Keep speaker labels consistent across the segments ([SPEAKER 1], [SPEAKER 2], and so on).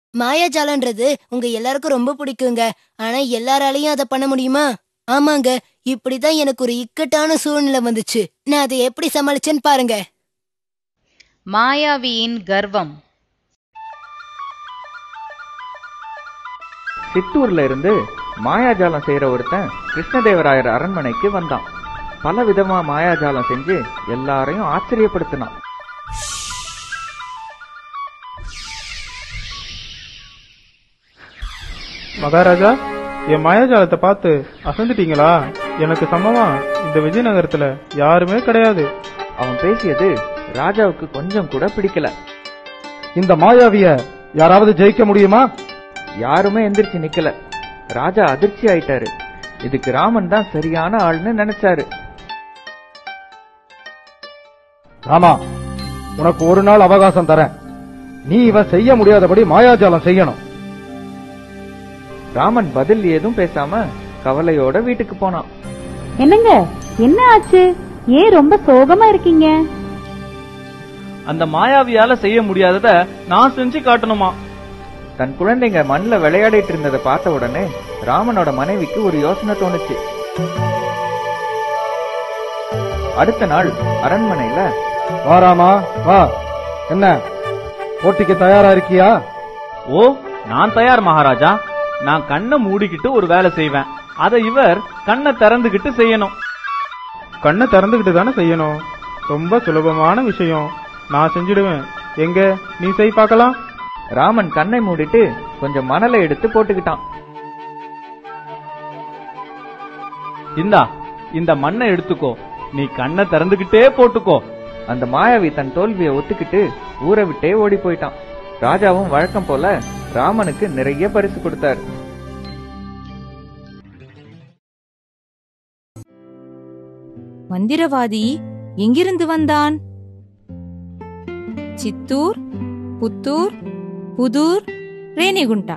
[SPEAKER 1] மாயாஜாலன்றது உங்க எல்லாருக்கும் ரொம்ப பிடிக்குங்க ஆனா எல்லாராலையும் அதை பண்ண முடியுமா ஆமாங்க இப்படிதான் எனக்கு ஒரு இக்கட்டான சூழ்நிலை வந்துச்சு நான் அதை எப்படி சமாளிச்சேன்னு பாருங்க
[SPEAKER 2] மாயாவியின் கர்வம்
[SPEAKER 3] சித்தூர்ல இருந்து மாயாஜாலம் செய்யற ஒருத்தன் கிருஷ்ணதேவராயர் அரண்மனைக்கு வந்தான் பல விதமா மாயாஜாலம் செஞ்சு எல்லாரையும் ஆச்சரியப்படுத்தினான்
[SPEAKER 4] மகாராஜா என் மாயாஜாலத்தை பார்த்து அசந்துட்டீங்களா எனக்கு சமமா இந்த விஜயநகரத்துல யாருமே கிடையாது
[SPEAKER 3] அவன் பேசியது ராஜாவுக்கு கொஞ்சம் கூட பிடிக்கல
[SPEAKER 5] இந்த மாயாவிய யாராவது ஜெயிக்க முடியுமா
[SPEAKER 3] யாருமே எந்திரிச்சு நிக்கல ராஜா அதிர்ச்சி ஆயிட்டாரு இதுக்கு ராமன் தான் சரியான ஆள்னு நினைச்சாரு
[SPEAKER 5] ராமா உனக்கு ஒரு நாள் அவகாசம் தரேன் நீ இவன் செய்ய முடியாதபடி மாயாஜாலம் செய்யணும்
[SPEAKER 3] ராமன் பதில் ஏதும் பேசாம கவலையோட வீட்டுக்கு போனான்
[SPEAKER 6] என்னங்க என்ன ஆச்சு ஏன் ரொம்ப சோகமா இருக்கீங்க
[SPEAKER 7] அந்த மாயாவியால செய்ய முடியாதத நான் செஞ்சு காட்டணுமா
[SPEAKER 3] தன் குழந்தைங்க மண்ணுல விளையாடிட்டு இருந்ததை பார்த்த உடனே ராமனோட மனைவிக்கு ஒரு யோசனை தோணுச்சு அடுத்த நாள் அரண்மனையில
[SPEAKER 5] வா ராமா வா என்ன போட்டிக்கு தயாரா இருக்கியா
[SPEAKER 7] ஓ நான் தயார் மகாராஜா நான் கண்ணை மூடிக்கிட்டு ஒரு வேலை செய்வேன் அதை இவர் கண்ணை திறந்துகிட்டு செய்யணும்
[SPEAKER 4] கண்ணை திறந்துகிட்டு தானே செய்யணும் ரொம்ப சுலபமான விஷயம் நான் செஞ்சிடுவேன் எங்க நீ செய் பார்க்கலாம்
[SPEAKER 3] ராமன் கண்ணை மூடிட்டு கொஞ்சம் மணலை எடுத்து போட்டுக்கிட்டான்
[SPEAKER 7] இந்தா இந்த மண்ணை எடுத்துக்கோ நீ கண்ணை திறந்துகிட்டே போட்டுக்கோ
[SPEAKER 3] அந்த மாயாவி தன் தோல்வியை ஒத்துக்கிட்டு ஊரை விட்டே ஓடி போயிட்டான் ராஜாவும் வழக்கம் போல ராமனுக்கு நிறைய பரிசு கொடுத்தாரு
[SPEAKER 8] மந்திரவாதி எங்கிருந்து வந்தான் சித்தூர் புத்தூர் புதூர் ரேணிகுண்டா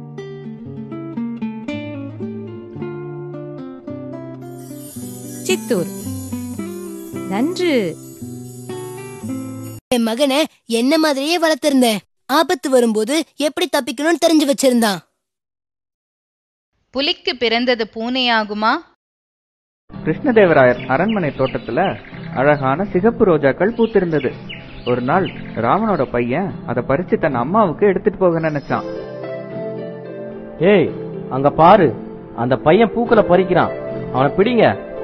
[SPEAKER 8] சித்தூர் நன்று
[SPEAKER 1] என் மகனை என்ன மாதிரியே வளர்த்திருந்தேன் ஆபத்து வரும்போது எப்படி தப்பிக்கணும்னு தெரிஞ்சு வச்சிருந்தான்
[SPEAKER 2] புலிக்கு பிறந்தது பூனையாகுமா
[SPEAKER 3] கிருஷ்ணதேவராயர் அரண்மனை தோட்டத்துல அழகான சிகப்பு ரோஜாக்கள் பூத்திருந்தது ஒரு நாள் ராமனோட பையன் அதை பறிச்சு தன் அம்மாவுக்கு எடுத்துட்டு போக நினைச்சான்
[SPEAKER 9] ஏய் அங்க பாரு அந்த பையன் பூக்களை பறிக்கிறான் அவனை பிடிங்க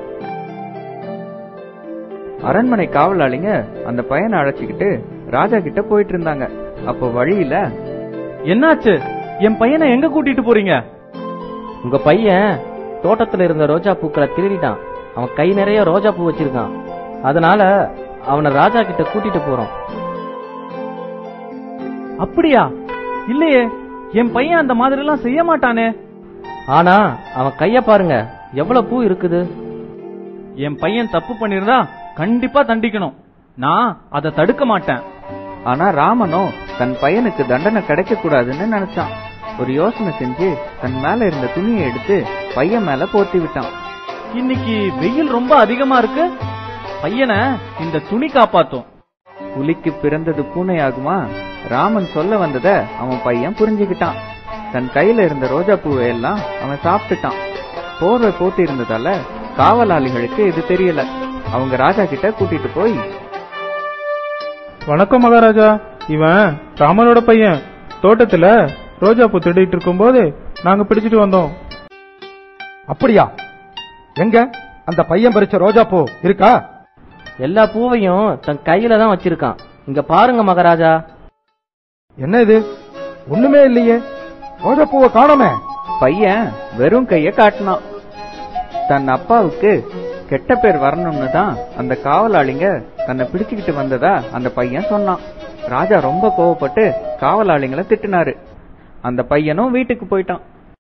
[SPEAKER 3] அரண்மனை காவலாளிங்க அந்த பையனை அழைச்சிக்கிட்டு ராஜா கிட்ட போயிட்டு இருந்தாங்க அப்போ வழியில
[SPEAKER 7] என்னாச்சு என் பையனை எங்க கூட்டிட்டு போறீங்க
[SPEAKER 9] உங்க பையன் தோட்டத்துல இருந்த ரோஜா பூக்களை திருடிட்டான் அவன் கை நிறைய ரோஜா பூ வச்சிருக்கான் அதனால அவனை ராஜா கிட்ட கூட்டிட்டு போறோம்
[SPEAKER 7] அப்படியா இல்லையே என் பையன் அந்த மாதிரி எல்லாம் செய்ய மாட்டானே
[SPEAKER 9] ஆனா அவன் கைய பாருங்க எவ்வளவு பூ இருக்குது
[SPEAKER 7] என் பையன் தப்பு பண்ணிருந்தா கண்டிப்பா தண்டிக்கணும் நான் அதை தடுக்க மாட்டேன்
[SPEAKER 3] ஆனா ராமனோ தன் பையனுக்கு தண்டனை கிடைக்க கூடாதுன்னு நினைச்சான் ஒரு யோசனை செஞ்சு தன் மேல இருந்த துணியை எடுத்து பையன் மேல போத்தி விட்டான்
[SPEAKER 7] இன்னைக்கு வெயில் ரொம்ப அதிகமா இருக்கு பையனை இந்த துணி காப்பாத்தும்
[SPEAKER 3] புலிக்கு பிறந்தது பூனையாகுமா ராமன் சொல்ல வந்தத அவன் பையன் புரிஞ்சுக்கிட்டான் தன் கையில இருந்த ரோஜா பூவை எல்லாம் அவன் சாப்பிட்டுட்டான் போர்வை போத்தி இருந்ததால காவலாளிகளுக்கு இது தெரியல அவங்க ராஜா கிட்ட கூட்டிட்டு போய்
[SPEAKER 4] வணக்கம் மகாராஜா இவன் ராமனோட பையன் தோட்டத்துல ரோஜா பூ திருடிட்டு இருக்கும்போது நாங்க பிடிச்சிட்டு வந்தோம்
[SPEAKER 5] அப்படியா எங்க அந்த பையன் பறிச்ச ரோஜா பூ இருக்கா
[SPEAKER 9] எல்லா பூவையும் தன் கையில தான் வச்சிருக்கான் இங்க பாருங்க மகாராஜா
[SPEAKER 5] என்ன இது ஒண்ணுமே இல்லையே ரோஜா பூவை காணோமே
[SPEAKER 3] பையன் வெறும் கைய காட்டினான் தன் அப்பாவுக்கு கெட்ட பேர் வரணும்னு தான் அந்த காவலாளிங்க தன்னை பிடிச்சுக்கிட்டு வந்ததா அந்த பையன் சொன்னான் ராஜா ரொம்ப கோவப்பட்டு காவலாளிங்களை திட்டினாரு அந்த பையனும் வீட்டுக்கு போயிட்டான்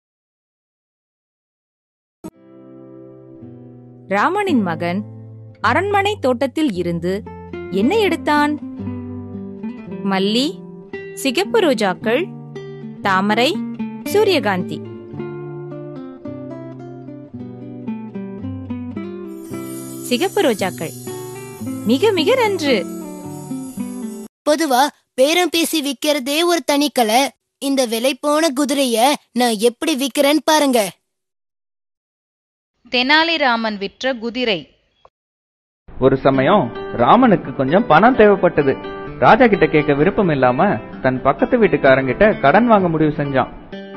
[SPEAKER 8] ராமனின் மகன் அரண்மனை தோட்டத்தில் இருந்து என்ன எடுத்தான் மல்லி சிகப்பு ரோஜாக்கள் தாமரை சூரியகாந்தி சிகப்பு ரோஜாக்கள் மிக மிக நன்று
[SPEAKER 1] பொதுவா பேரம் பேசி விக்கிறதே ஒரு தனிக்கலை இந்த விலை போன குதிரைய நான் எப்படி விக்கிறேன்னு பாருங்க
[SPEAKER 2] தெனாலிராமன் விற்ற குதிரை
[SPEAKER 3] ஒரு சமயம் ராமனுக்கு கொஞ்சம் பணம் தேவைப்பட்டது ராஜா கிட்ட கேட்க விருப்பம் இல்லாம தன் பக்கத்து வீட்டுக்காரங்கிட்ட கடன் வாங்க முடிவு செஞ்சான்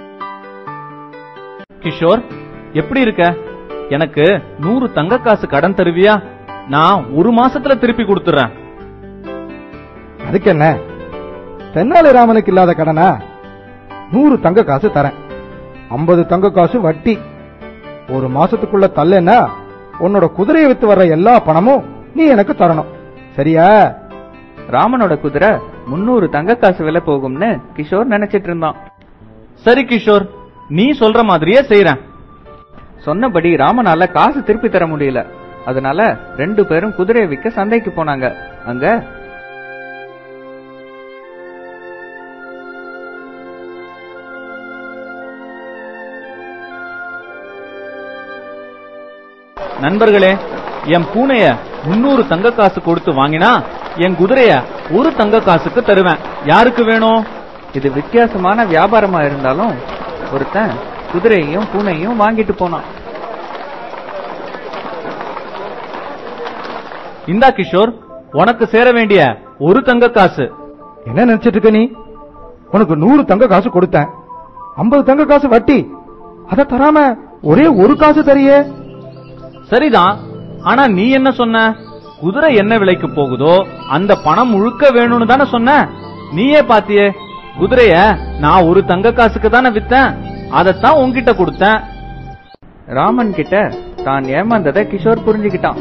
[SPEAKER 7] கிஷோர் எப்படி இருக்க எனக்கு நூறு தங்க காசு கடன் தருவியா நான் ஒரு மாசத்துல திருப்பி கொடுத்துறேன்
[SPEAKER 5] அதுக்கு என்ன தென்னாலிராமனுக்கு இல்லாத கடனா நூறு தங்க காசு தரேன் ஐம்பது தங்க காசு வட்டி ஒரு மாசத்துக்குள்ள தள்ளேன்னா உன்னோட குதிரையை வித்து வர்ற எல்லா பணமும் நீ எனக்கு தரணும் சரியா
[SPEAKER 3] ராமனோட குதிரை முன்னூறு தங்க காசு விலை போகும்னு கிஷோர் நினைச்சிட்டு இருந்தான்
[SPEAKER 7] சரி கிஷோர் நீ சொல்ற மாதிரியே செய்றேன்
[SPEAKER 3] சொன்னபடி ராமனால காசு திருப்பி தர முடியல அதனால ரெண்டு பேரும் குதிரையை விற்க சந்தைக்கு போனாங்க அங்க
[SPEAKER 7] நண்பர்களே என் பூனைய முன்னூறு தங்க காசு கொடுத்து வாங்கினா என் குதிரைய ஒரு தங்க காசுக்கு தருவேன் யாருக்கு வேணும்
[SPEAKER 3] இது வித்தியாசமான வியாபாரமா இருந்தாலும் ஒருத்தன் குதிரையையும் பூனையும் வாங்கிட்டு போனான்
[SPEAKER 7] இந்தா கிஷோர் உனக்கு சேர வேண்டிய ஒரு தங்க காசு
[SPEAKER 5] என்ன நினைச்சிட்டு இருக்க நீ உனக்கு நூறு தங்க காசு கொடுத்தேன் ஐம்பது தங்க காசு வட்டி அத தராம ஒரே ஒரு காசு தரியே
[SPEAKER 7] சரிதான் ஆனா நீ என்ன சொன்ன குதிரை என்ன விலைக்கு போகுதோ அந்த பணம் முழுக்க வேணும்னு தானே சொன்ன நீயே பாத்தியே குதிரைய நான் ஒரு தங்க காசுக்கு தானே வித்தேன் அதைத்தான் உன்கிட்ட கொடுத்தேன்
[SPEAKER 3] ராமன் கிட்ட தான் ஏமாந்ததை கிஷோர் புரிஞ்சுக்கிட்டான்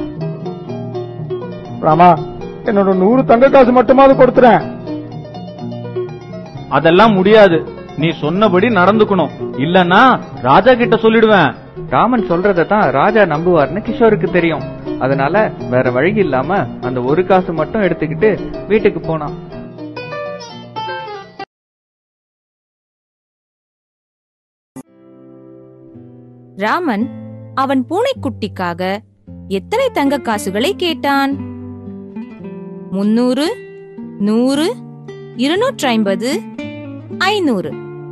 [SPEAKER 5] ராமா என்னோட நூறு தங்க காசு மட்டுமாவது கொடுத்துறேன்
[SPEAKER 7] அதெல்லாம் முடியாது நீ சொன்னபடி நடந்துக்கணும் இல்லன்னா ராஜா கிட்ட சொல்லிடுவேன்
[SPEAKER 3] ராமன் சொல்றதை தான் ராஜா நம்புவார்னு கிஷோருக்கு தெரியும் அதனால வேற வழி இல்லாம அந்த ஒரு காசு மட்டும் எடுத்துக்கிட்டு வீட்டுக்கு போனான்
[SPEAKER 8] ராமன் அவன் பூனைக்குட்டிக்காக எத்தனை தங்க காசுகளை கேட்டான் முன்னூறு நூறு இருநூற்றி ஐம்பது ஐநூறு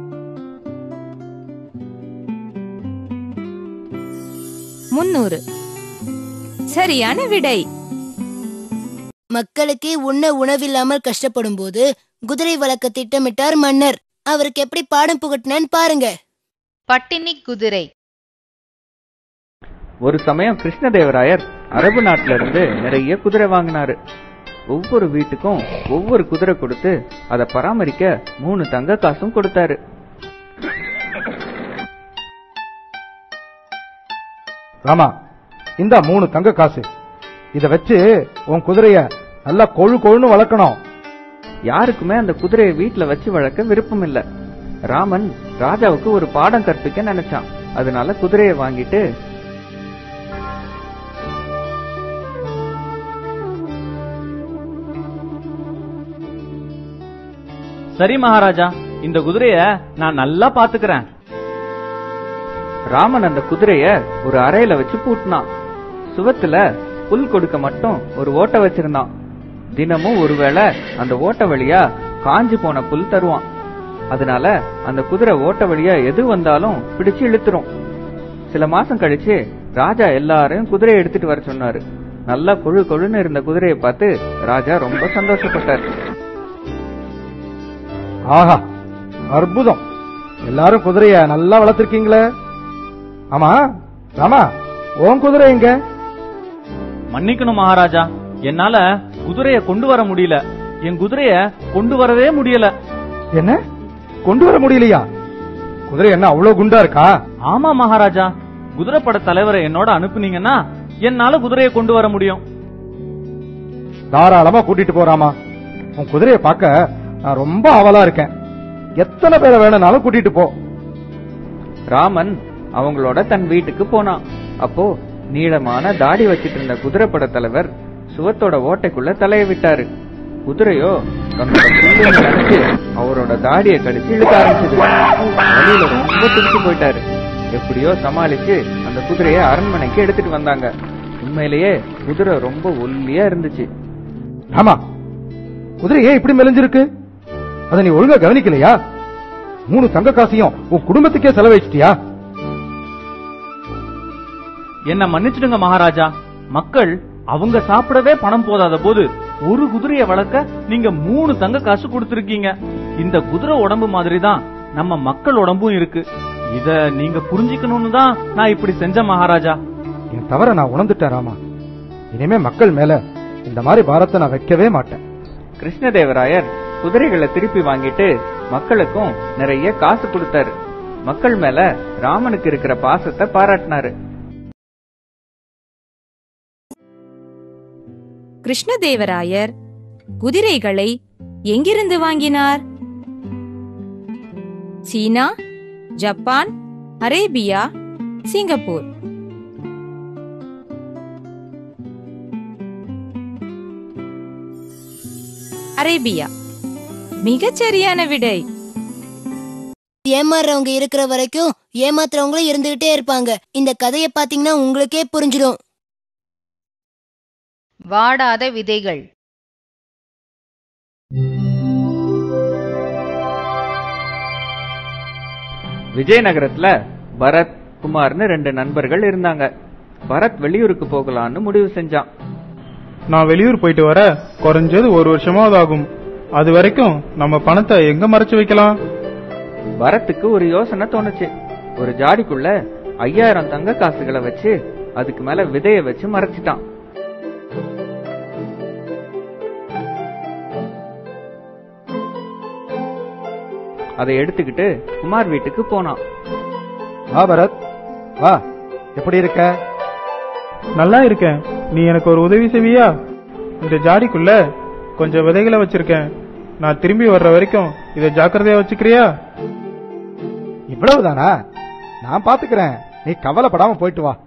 [SPEAKER 8] முன்னூறு சரியான விடை
[SPEAKER 1] மக்களுக்கே உண்ண உணவில்லாமல் கஷ்டப்படும் போது குதிரை வளர்க்க திட்டமிட்டார் மன்னர் அவருக்கு எப்படி பாடம் புகட்டினான்னு பாருங்க
[SPEAKER 2] பட்டினி குதிரை
[SPEAKER 3] ஒரு சமயம் கிருஷ்ணதேவராயர் அரபு நாட்டுல இருந்து நிறைய குதிரை வாங்கினாரு ஒவ்வொரு வீட்டுக்கும் ஒவ்வொரு குதிரை கொடுத்து அதை பராமரிக்க மூணு தங்க காசும் கொடுத்தாரு
[SPEAKER 5] ராமா இந்த மூணு தங்க காசு இத வச்சு உன் குதிரைய நல்லா கொழு கொழுன்னு வளர்க்கணும்
[SPEAKER 3] யாருக்குமே அந்த குதிரையை வீட்டுல வச்சு வளர்க்க விருப்பம் இல்ல ராமன் ராஜாவுக்கு ஒரு பாடம் கற்பிக்க நினைச்சான் அதனால குதிரையை வாங்கிட்டு
[SPEAKER 7] சரி மகாராஜா இந்த குதிரைய நான் நல்லா பாத்துக்கிறேன்
[SPEAKER 3] ராமன் அந்த குதிரைய ஒரு அறையில வச்சு பூட்டினான் சுவத்துல புல் கொடுக்க மட்டும் ஒரு ஓட்டை வச்சிருந்தான் தினமும் ஒருவேளை அந்த ஓட்ட வழியா காஞ்சு போன புல் தருவான் அதனால அந்த குதிரை ஓட்ட வழியா எது வந்தாலும் பிடிச்சு இழுத்துரும் சில மாசம் கழிச்சு ராஜா எல்லாரையும் குதிரையை எடுத்துட்டு வர சொன்னாரு நல்லா கொழு கொழுன்னு இருந்த குதிரையை பார்த்து ராஜா ரொம்ப சந்தோஷப்பட்டார்
[SPEAKER 5] ஆஹா அற்புதம் எல்லாரும் குதிரைய நல்லா வளர்த்திருக்கீங்களே ஆமா ராமா உன் குதிரை எங்க
[SPEAKER 7] மன்னிக்கணும் மகாராஜா என்னால குதிரைய கொண்டு வர முடியல என் குதிரைய கொண்டு வரவே முடியல
[SPEAKER 5] என்ன கொண்டு வர முடியலையா குதிரை என்ன அவ்வளவு குண்டா இருக்கா
[SPEAKER 7] ஆமா மகாராஜா குதிரைப்பட தலைவரை என்னோட அனுப்புனீங்கன்னா என்னால குதிரையை கொண்டு வர முடியும்
[SPEAKER 5] தாராளமா கூட்டிட்டு போறாமா உன் குதிரைய பார்க்க நான் ரொம்ப ஆவலா இருக்கேன் எத்தனை பேரை வேணும்னாலும் கூட்டிட்டு போ
[SPEAKER 3] ராமன் அவங்களோட தன் வீட்டுக்கு போனான் அப்போ நீளமான தாடி வச்சிட்டு இருந்த குதிரைப்பட தலைவர் சுவத்தோட ஓட்டைக்குள்ள தலைய விட்டாரு குதிரையோ தன்னோட புல்லுன்னு நினைச்சு அவரோட தாடியை கடிச்சு இழுக்க ஆரம்பிச்சது வழியில ரொம்ப துடிச்சு போயிட்டாரு எப்படியோ சமாளிச்சு அந்த குதிரைய அரண்மனைக்கு எடுத்துட்டு வந்தாங்க உண்மையிலேயே குதிரை ரொம்ப ஒல்லியா இருந்துச்சு
[SPEAKER 5] ஆமா குதிரை ஏன் இப்படி மெலிஞ்சிருக்கு அதை நீ ஒழுங்கா கவனிக்கலையா மூணு தங்க காசையும் உன் குடும்பத்துக்கே செலவழிச்சிட்டியா
[SPEAKER 7] என்ன மன்னிச்சிடுங்க மகாராஜா மக்கள் அவங்க சாப்பிடவே பணம் போதாத போது ஒரு குதிரையை வளர்க்க நீங்க மூணு தங்க காசு கொடுத்திருக்கீங்க இந்த குதிரை உடம்பு மாதிரி தான் நம்ம மக்கள் உடம்பும் இருக்கு இத நீங்க புரிஞ்சுக்கணும்னு தான் நான் இப்படி செஞ்சேன் மகாராஜா
[SPEAKER 5] என் தவற நான் உணர்ந்துட்டேன் ராமா இனிமே மக்கள் மேல இந்த மாதிரி பாரத்தை நான் வைக்கவே மாட்டேன்
[SPEAKER 3] கிருஷ்ணதேவராயர் குதிரைகளை திருப்பி வாங்கிட்டு மக்களுக்கும் நிறைய காசு கொடுத்தாரு மக்கள் மேல ராமனுக்கு இருக்கிற பாசத்தை பாராட்டினாரு
[SPEAKER 8] கிருஷ்ணதேவராயர் குதிரைகளை எங்கிருந்து வாங்கினார் China Japan Arabia Singapore Arabia மிகச் சரியான விடை
[SPEAKER 1] ஏமாறுறவங்க இருக்கிற வரைக்கும் ஏமாத்துறவங்களும் இருந்துகிட்டே இருப்பாங்க இந்த கதையை பாத்தீங்கன்னா உங்களுக்கே புரிஞ்சிடும்
[SPEAKER 2] வாடாத விதைகள்
[SPEAKER 3] விஜயநகரத்துல பரத் குமார்னு ரெண்டு நண்பர்கள் இருந்தாங்க பரத் வெளியூருக்கு போகலான்னு முடிவு செஞ்சான்
[SPEAKER 4] நான் வெளியூர் போயிட்டு வர குறைஞ்சது ஒரு வருஷமாவது ஆகும் அது வரைக்கும் நம்ம பணத்தை எங்க மறைச்சு வைக்கலாம்
[SPEAKER 3] பரத்துக்கு ஒரு யோசனை தோணுச்சு ஒரு ஜாடிக்குள்ள ஐயாயிரம் தங்க காசுகளை வச்சு அதுக்கு மேல விதைய வச்சு மறைச்சிட்டான் அதை எடுத்துக்கிட்டு குமார் வீட்டுக்கு போனான்
[SPEAKER 5] வா பரத் வா எப்படி இருக்க
[SPEAKER 4] நல்லா இருக்கேன் நீ எனக்கு ஒரு உதவி செய்வியா இந்த ஜாடிக்குள்ள கொஞ்சம் விதைகளை வச்சிருக்கேன் நான் திரும்பி வர்ற வரைக்கும் இதை ஜாக்கிரதையா வச்சுக்கிறியா
[SPEAKER 5] இவ்வளவுதானா நான் பாத்துக்கிறேன் நீ கவலைப்படாம போயிட்டு வா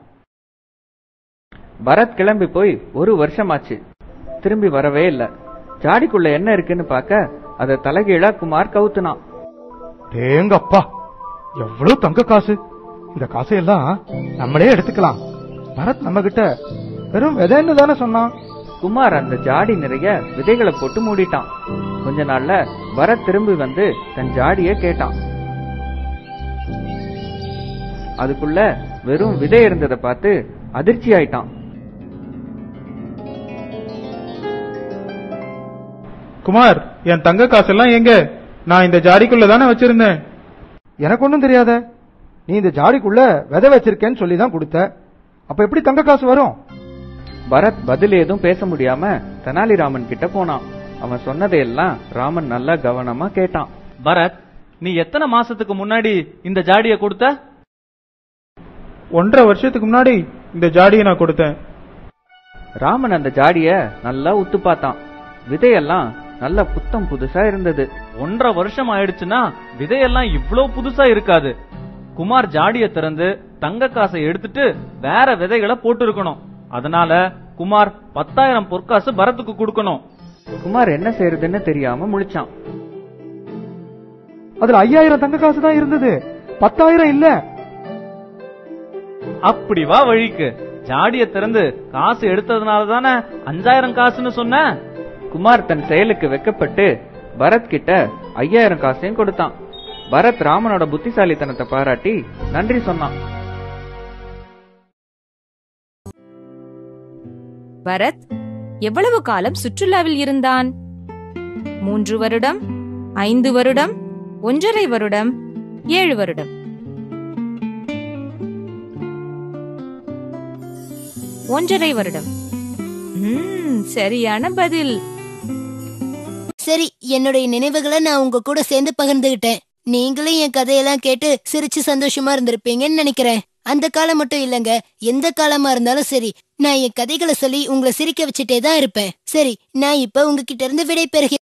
[SPEAKER 3] பரத் கிளம்பி போய் ஒரு வருஷமாச்சு திரும்பி வரவே இல்ல ஜாடிக்குள்ள என்ன இருக்குன்னு பார்க்க அதை தலைகீழா குமார் கவுத்துனான்
[SPEAKER 5] தேங்கப்பா எவ்வளவு தங்க காசு இந்த காசையெல்லாம் நம்மளே எடுத்துக்கலாம் பரத் நம்ம கிட்ட வெறும் விதைன்னு தானே சொன்னான்
[SPEAKER 3] குமார் அந்த ஜாடி நிறைய விதைகளை போட்டு மூடிட்டான் கொஞ்ச நாள்ல பரத் திரும்பி வந்து தன் ஜாடிய கேட்டான் அதுக்குள்ள வெறும் விதை இருந்ததை பார்த்து அதிர்ச்சி ஆயிட்டான்
[SPEAKER 4] குமார் என் தங்க காசெல்லாம் எங்க நான் இந்த ஜாடிக்குள்ள தானே வச்சிருந்தேன்
[SPEAKER 5] எனக்கு ஒண்ணும் தெரியாத நீ இந்த ஜாடிக்குள்ள விதை வச்சிருக்கேன்னு சொல்லி தான் கொடுத்த அப்ப எப்படி தங்க காசு வரும்
[SPEAKER 3] பரத் பதில் ஏதும் பேச முடியாம தெனாலிராமன் கிட்ட போனான் அவன் சொன்னதையெல்லாம் ராமன் நல்லா கவனமா கேட்டான்
[SPEAKER 7] பரத் நீ எத்தனை மாசத்துக்கு முன்னாடி இந்த ஜாடியை கொடுத்த
[SPEAKER 4] ஒன்றரை வருஷத்துக்கு முன்னாடி இந்த ஜாடியை நான் கொடுத்தேன்
[SPEAKER 3] ராமன் அந்த ஜாடிய நல்லா உத்து பார்த்தான் விதையெல்லாம் நல்ல புத்தம் புதுசா இருந்தது
[SPEAKER 7] ஒன்றரை வருஷம் ஆயிடுச்சுன்னா விதையெல்லாம் இவ்வளவு புதுசா இருக்காது குமார் ஜாடிய திறந்து தங்க காசை எடுத்துட்டு வேற விதைகளை போட்டு இருக்கணும் அதனால குமார் பத்தாயிரம் பொற்காசு பரத்துக்கு கொடுக்கணும்
[SPEAKER 3] குமார் என்ன செய்யறதுன்னு தெரியாம முழிச்சான்
[SPEAKER 5] அதுல ஐயாயிரம் தங்க காசு தான் இருந்தது பத்தாயிரம் இல்ல
[SPEAKER 7] அப்படி வா வழிக்கு ஜாடிய திறந்து காசு எடுத்ததுனால தானே அஞ்சாயிரம் காசுன்னு சொன்ன
[SPEAKER 3] குமார் தன் செயலுக்கு வெக்கப்பட்டு பரத் கிட்ட ஐயாயிரம் காசையும் கொடுத்தான் பரத் ராமனோட புத்திசாலித்தனத்தை பாராட்டி நன்றி சொன்னான்
[SPEAKER 8] பரத் எவ்வளவு காலம் சுற்றுலாவில் இருந்தான் மூன்று வருடம் ஐந்து வருடம் ஒன்றரை வருடம் ஏழு வருடம் ஒன்றரை வருடம் ம், சரியான பதில்
[SPEAKER 1] சரி என்னுடைய நினைவுகளை நான் உங்க கூட சேர்ந்து பகிர்ந்துகிட்டேன் நீங்களும் என் கதையெல்லாம் கேட்டு சிரிச்சு சந்தோஷமா இருந்திருப்பீங்கன்னு நினைக்கிறேன் அந்த காலம் மட்டும் இல்லங்க எந்த காலமா இருந்தாலும் சரி நான் என் கதைகளை சொல்லி உங்களை சிரிக்க வச்சுட்டே தான் இருப்பேன் சரி நான் இப்ப உங்ககிட்ட இருந்து விடை பெறுகிறேன்